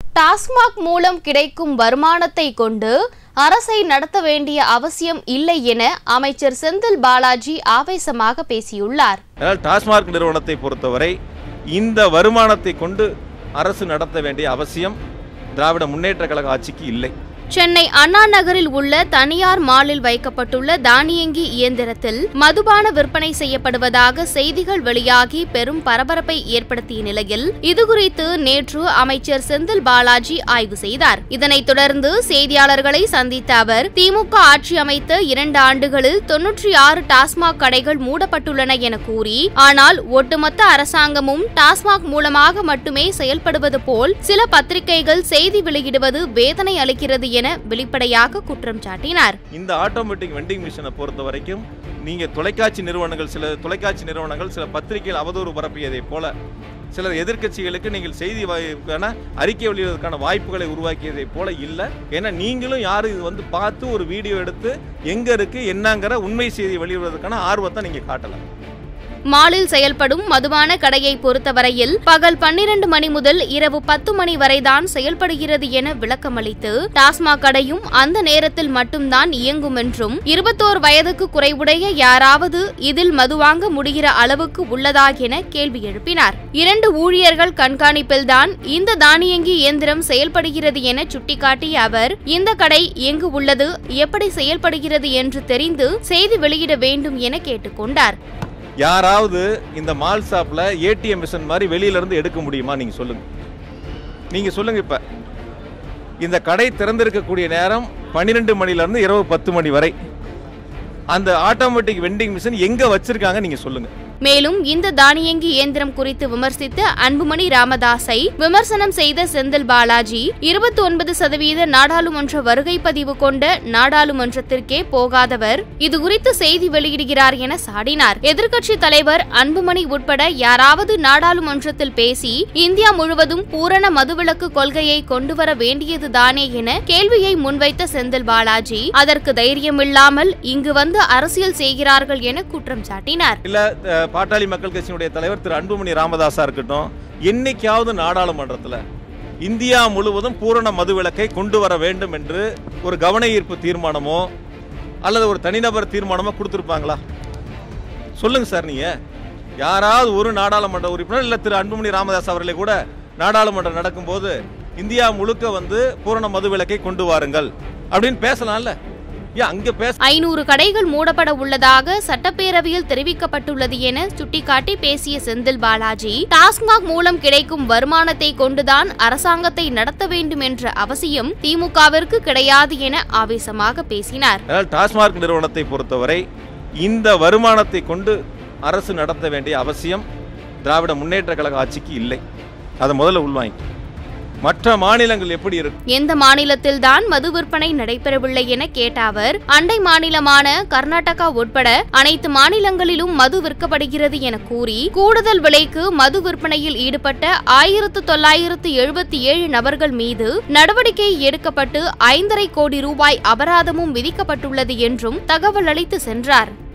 டாஸ்மாக் மூலம் கிடைக்கும் வருமானத்தை கொண்டு அரசை நடத்த வேண்டிய அவசியம் இல்லை என அமைச்சர் செந்தில் பாலாஜி ஆவேசமாக பேசியுள்ளார் அதனால் டாஸ்மாக் நிறுவனத்தை பொறுத்தவரை இந்த வருமானத்தை கொண்டு அரசு நடத்த வேண்டிய அவசியம் திராவிட முன்னேற்ற கழக ஆட்சிக்கு இல்லை சென்னை அண்ணா நகரில் உள்ள தனியார் மாலில் வைக்கப்பட்டுள்ள தானியங்கி இயந்திரத்தில் மதுபான விற்பனை செய்யப்படுவதாக செய்திகள் வெளியாகி பெரும் பரபரப்பை ஏற்படுத்திய நிலையில் இதுகுறித்து நேற்று அமைச்சர் செந்தில் பாலாஜி ஆய்வு செய்தார் இதனைத் தொடர்ந்து செய்தியாளர்களை சந்தித்த அவர் திமுக ஆட்சி அமைத்த இரண்டு ஆண்டுகளில் தொன்னூற்றி ஆறு டாஸ்மாக் கடைகள் மூடப்பட்டுள்ளன என கூறி ஆனால் ஒட்டுமொத்த அரசாங்கமும் டாஸ்மாக் மூலமாக மட்டுமே செயல்படுவது போல் சில பத்திரிகைகள் செய்தி வெளியிடுவது வேதனை அளிக்கிறது என வெளிப்படையாக குற்றம் சாட்டினார் இந்த ஆட்டோமேட்டிக் வெண்டிங் மிஷினை பொறுத்த வரைக்கும் நீங்கள் தொலைக்காட்சி நிறுவனங்கள் சில தொலைக்காட்சி நிறுவனங்கள் சில பத்திரிகைகள் அவதூறு பரப்பியதைப் போல சில எதிர்க்கட்சிகளுக்கு நீங்கள் செய்தி வாய்ப்புக்கான அறிக்கை வெளியிடுவதற்கான வாய்ப்புகளை உருவாக்கியதைப் போல இல்லை ஏன்னா நீங்களும் யாரும் இது வந்து பார்த்து ஒரு வீடியோ எடுத்து எங்கே இருக்குது என்னங்கிற உண்மை செய்தி வெளியிடுவதற்கான ஆர்வத்தை நீங்கள் காட்டலாம் மாலில் செயல்படும் மதுபான கடையை பொறுத்தவரையில் பகல் பன்னிரண்டு மணி முதல் இரவு பத்து மணி வரைதான் செயல்படுகிறது என விளக்கமளித்து டாஸ்மாக் கடையும் அந்த நேரத்தில் மட்டும்தான் இயங்கும் என்றும் இருபத்தோரு வயதுக்கு குறைவுடைய யாராவது இதில் மது வாங்க முடிகிற அளவுக்கு உள்ளதா என கேள்வி எழுப்பினார் இரண்டு ஊழியர்கள் கண்காணிப்பில்தான் இந்த தானியங்கி இயந்திரம் செயல்படுகிறது என சுட்டிக்காட்டிய அவர் இந்த கடை எங்கு உள்ளது எப்படி செயல்படுகிறது என்று தெரிந்து செய்தி வெளியிட வேண்டும் என கேட்டுக்கொண்டார் யாராவது இந்த மால் ஷாப்பில் ஏடிஎம் மிஷின் மாதிரி வெளியில இருந்து எடுக்க முடியுமா நீங்கள் சொல்லுங்கள் நீங்கள் சொல்லுங்கள் இப்போ இந்த கடை திறந்திருக்கக்கூடிய நேரம் பன்னிரெண்டு மணிலேருந்து இரவு பத்து மணி வரை அந்த ஆட்டோமேட்டிக் வெண்டிங் மிஷின் எங்கே வச்சிருக்காங்க நீங்கள் சொல்லுங்கள் மேலும் இந்த தானியங்கி இயந்திரம் குறித்து விமர்சித்த அன்புமணி ராமதாஸை விமர்சனம் செய்த செந்தில் பாலாஜி இருபத்தி ஒன்பது சதவீத நாடாளுமன்ற வருகை பதிவு கொண்ட நாடாளுமன்றத்திற்கே போகாதவர் இதுகுறித்து செய்தி வெளியிடுகிறார் என சாடினார் எதிர்க்கட்சி தலைவர் அன்புமணி உட்பட யாராவது நாடாளுமன்றத்தில் பேசி இந்தியா முழுவதும் பூரண மதுவிலக்கு கொள்கையை கொண்டுவர வேண்டியதுதானே என கேள்வியை முன்வைத்த செந்தில் பாலாஜி அதற்கு தைரியமில்லாமல் இங்கு வந்து அரசியல் செய்கிறார்கள் என குற்றம் சாட்டினார் இல்லை பாட்டாளி மக்கள் கட்சியினுடைய தலைவர் திரு அன்புமணி ராமதாஸா இருக்கட்டும் என்னைக்காவது நாடாளுமன்றத்தில் இந்தியா முழுவதும் பூரண மதுவிலக்கை கொண்டு வர வேண்டும் என்று ஒரு கவன ஈர்ப்பு தீர்மானமோ அல்லது ஒரு தனிநபர் தீர்மானமோ கொடுத்துருப்பாங்களா சொல்லுங்க சார் நீங்க யாராவது ஒரு நாடாளுமன்ற உறுப்பினர் இல்லை திரு அன்புமணி ராமதாஸ் அவர்களே கூட நாடாளுமன்றம் நடக்கும்போது இந்தியா முழுக்க வந்து பூரண மதுவிலக்கை கொண்டு வாருங்கள் அப்படின்னு பேசலாம்ல ஏன் அங்க பேச ஐநூறு கடைகள் மூடப்பட உள்ளதாக சட்டப்பேரவையில் தெரிவிக்கப்பட்டுள்ளது என சுட்டிக்காட்டி பேசிய செந்தில் பாலாஜி டாஸ்மாக் மூலம் கிடைக்கும் வருமானத்தை கொண்டுதான் அரசாங்கத்தை நடத்த வேண்டும் என்ற அவசியம் திமுகவிற்கு கிடையாது என ஆவேசமாக பேசினார் அதனால் டாஸ்மாக் நிறுவனத்தை பொறுத்தவரை இந்த வருமானத்தை கொண்டு அரசு நடத்த வேண்டிய அவசியம் திராவிட முன்னேற்ற கழக ஆட்சிக்கு இல்லை அதை முதல்ல உள்வாங்கி மற்ற மாநிலங்கள் எப்படி இருக்கும் எந்த மாநிலத்தில்தான் மது விற்பனை நடைபெறவில்லை என கேட்ட அவர் அண்டை மாநிலமான கர்நாடகா உட்பட அனைத்து மாநிலங்களிலும் மது விற்கப்படுகிறது என கூறி கூடுதல் விலைக்கு மது விற்பனையில் ஈடுபட்ட ஆயிரத்து தொள்ளாயிரத்து எழுபத்தி ஏழு நபர்கள் மீது நடவடிக்கை எடுக்கப்பட்டு ஐந்தரை கோடி ரூபாய் அபராதமும் விதிக்கப்பட்டுள்ளது என்றும் தகவல் அளித்து சென்றார்